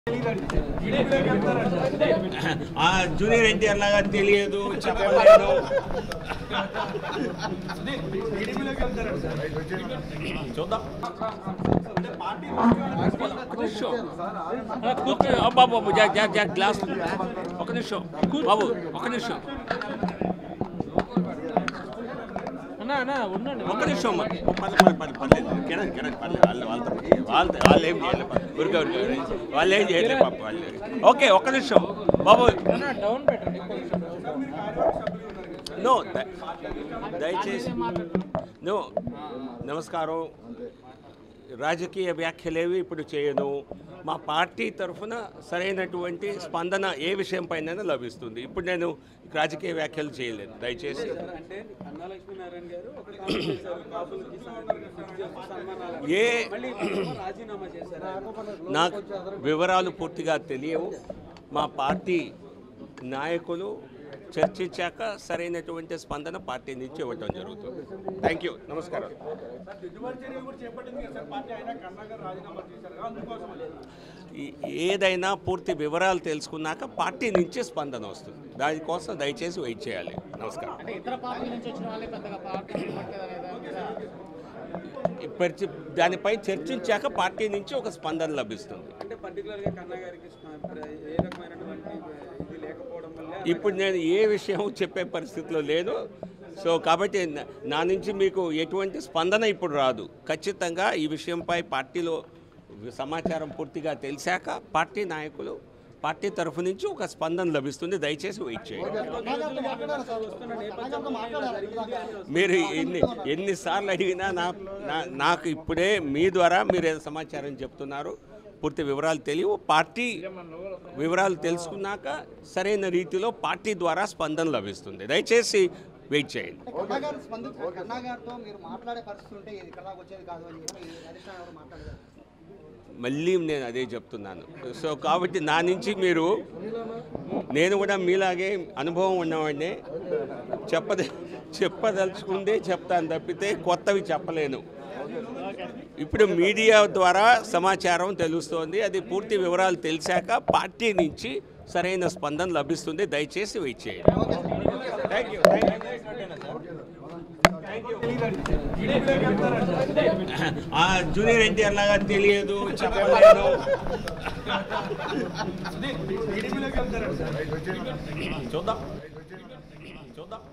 ఆ జూనియర్ ఎన్టీఆర్ లాగా తెలియదు చెప్పలేదు చూద్దాం ఒక నిమిషం అలా కూర్చో అబ్బా బాబు జా జా జా గ్లాస్ ఒక నిమిషం బాబు ఒక నిమిషం అన్నా అన్నా ఉండండి ఒక్క నిమిషం అమ్మా. పర్లేదు, పర్లేదు, పర్లేదు, పర్లేదు. కిరణ్ కిరణ్ పర్లేదు వాళ్ళు వాళ్ళతో వాళ్ళతో వాళ్ళు ఏం చేయలేదు ఊరికే ఊరికే వాళ్ళు ఏం చేయలేదు పాప వాళ్ళు ఓకే ఒక్క నిమిషం బాబు అన్నా డౌన్ పెట్టండి కొంచెం నో ద- దయచేసి నో నమస్కారం రాజకీయ వ్యాఖ్యలేవి ఇప్పుడు చేయను మా పార్టీ తరఫున సరైనటువంటి స్పందన ఏ విషయం పైన లభిస్తుంది ఇప్పుడు నేను రాజకీయ వ్యాఖ్యలు చేయలేను దయచేసి అంటే అన్నా లక్ష్మీనారాయణ గారు ఒక కామెంట్ చేశారు కాపులకి సన్మానాలు ఏ మళ్ళీ ఇప్పుడేమో రాజీనామా చేశారు నాకు వివరాలు పూర్తిగా తెలియవు మా పార్టీ నాయకులు చర్చించాక సరైనటువంటి స్పందన పార్టీ నుంచి ఇవ్వటం జరుగుతుంది థ్యాంక్ యూ నమస్కారం ఈ- ఏదైనా పూర్తి వివరాలు తెలుసుకున్నాక పార్టీ నుంచి స్పందన వస్తుంది దానికోసం దయచేసి వెయిట్ చేయాలి నమస్కారం అంటే ఇతర పార్టీల నుంచి వచ్చిన వాళ్ళే పెద్దగా పార్టీ నిలబడతదా లేదా? ఇప్పటి దానిపై చర్చించాక పార్టీ నుంచి ఒక స్పందన లభిస్తుంది అంటే పర్టికులర్ గా కన్నా గారికి ఏ రకమైనటువంటి ఇది లేకపోవడం వల్ల ఇప్పుడు నేను ఏ విషయం చెప్పే పరిస్థితిలో లేను సో కాబట్టి నా- నా నుంచి మీకు ఎటువంటి స్పందన ఇప్పుడు రాదు ఖచ్చితంగా ఈ విషయంపై పార్టీలో సమాచారం పూర్తిగా తెలిసాక పార్టీ నాయకులు పార్టీ తరఫు నుంచి ఒక స్పందన లభిస్తుంది దయచేసి వెయిట్ చేయండి వస్తున్న నేపథ్యంలో ఇలా జరిగింది అని మీరు ఎన్ని ఎన్నిసార్లు అడిగినా నా నా- నాకు ఇప్పుడే మీ ద్వారా మీరు ఏదో సమాచారం చెప్తున్నారు పూర్తి వివరాలు తెలియవు పార్టీ వివరాలు తెలుసుకున్నాక సరైన రీతిలో పార్టీ ద్వారా స్పందన లభిస్తుంది దయచేసి వెయిట్ చేయండి కన్నా గారు స్పందించారు కన్నా గారితో మీరు మాట్లాడే పరిస్థితి ఉంటే ఇది ఇక్కడ దాకా వచ్చేది కాదు అని చెప్పి అధిష్టానం ఎవరు మాట్లాడారు మళ్ళీ నేను అదే చెప్తున్నాను సో కాబట్టి నా నుంచి మీరు నేను కూడా మీలాగే అనుభవం ఉన్నవాడిని చెప్పద చెప్పదలుచుకుందే చెప్తాను తప్పితే కొత్తవి చెప్పలేను ఇప్పుడు మీడియా ద్వారా సమాచారం తెలుస్తోంది అది పూర్తి వివరాలు తెలిసాక పార్టీ నుంచి సరైన స్పందన లభిస్తుంది దయచేసి వెయిట్ చేయండి థ్యాంక్ యూ ఆ జూనియర్ ఎన్టీఆర్ లాగా తెలియదు చెప్పలేదు చూద్దాం చూద్దాం